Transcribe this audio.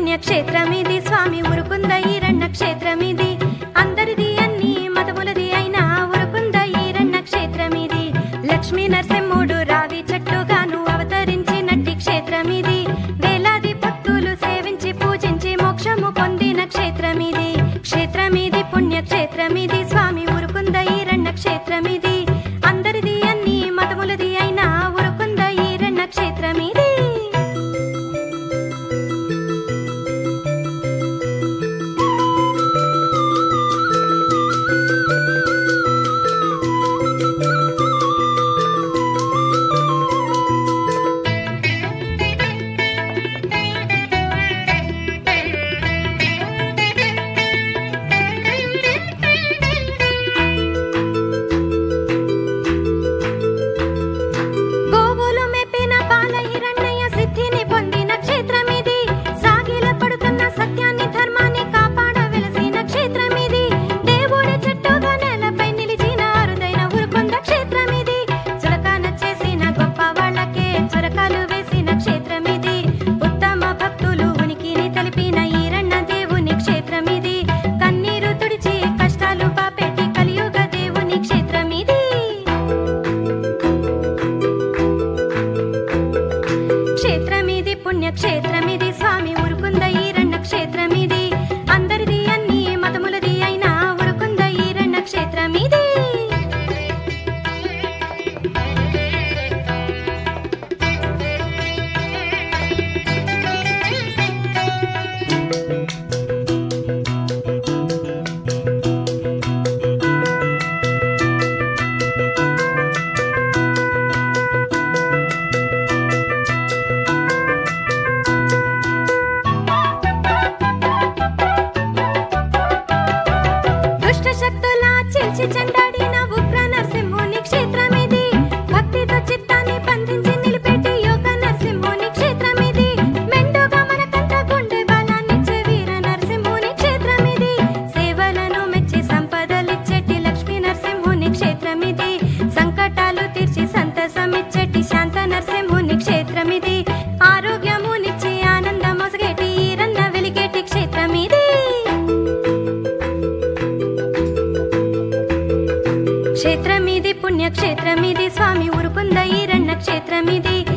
పుణ్యక్షేత్రమిది స్వామి ఉరుకుంద ఈరಣ್ణ క్షేత్రమిది అందరిది అన్ని మతములది అయినా ఉరుకుంద ఈరಣ್ణ క్షేత్రమిది లక్ష్మీ నరసింహుడు రావి చెట్టుగాను అవతరించినట్టి క్షేత్రమిది వేలాది భక్తులు సేవించి పూజించి మోక్షము పొందిన క్షేత్రమిది క్షేత్రమిది పుణ్యక్షేత్రమిది స్వామి ఉరుకుంద ఈరಣ್ణ క్షేత్రమిది అందరిది అన్ని మతములది అయినా ఉరుకుంద ఈరಣ್ణ క్షేత్రమిది గోవులు మెప్పిన బాల హిరణ్య సిద్ధిని పొందిన క్షేత్రమిది సాగిల పడుతున్న సత్యాన్ని ధర్మాన్ని కాపాడ వెలసిన క్షేత్రమిది దేవుడి చెట్టుగా నేలపై నిలిచిన అరుదైన ఉరుకొంద క్షేత్రమిది చురకాన చేసిన గొప్ప వాళ్ళకే చురకాలు వేసిన క్షేత్రమిది ఉత్తమ భక్తులు ఉనికిని తెలిపిన ఈరಣ್ణ దేవుని క్షేత్రమిది కన్నీరు తుడిచి కష్టాలు పాపెట్టి కలియుగ దేవుని క్షేత్రమిది క్షేత్రమిది పుణ్యక్షేత్రమిది స్వామి ఉరుకుంద ఈరಣ್ణ క్షేత్రమిది అందరిది అన్ని మతములది అయినా ఉరుకుంద ఈరಣ್ణ క్షేత్రమిది దుష్ట శక్తుల చిల్చి చెండాడిన ఉగ్ర నరసింహుని క్షేత్రమిది భక్తితో చిత్తాన్ని బంధించి నిలిపెట్టి యోగ నరసింహుని క్షేత్రమిది మెండుగా మనకంత గుండె బలాన్నిచ్చే వీర నరసింహుని క్షేత్రమిది సేవలను మెచ్చి సంపదలిచ్చేటి లక్ష్మీ నరసింహుని క్షేత్రమిది సంకటాలు తీర్చి సంతసమిచ్చేటి శాంత నరసింహుని క్షేత్రమిది ఆరోగ్యమునిచ్చి ఆనందమొసగేటి ఈరన్న వెలిగేటి క్షేత్రమిది క్షేత్రమిది పుణ్యక్షేత్రమిది స్వామి ఉరుకుంద ఈరಣ್ణ క్షేత్రమిది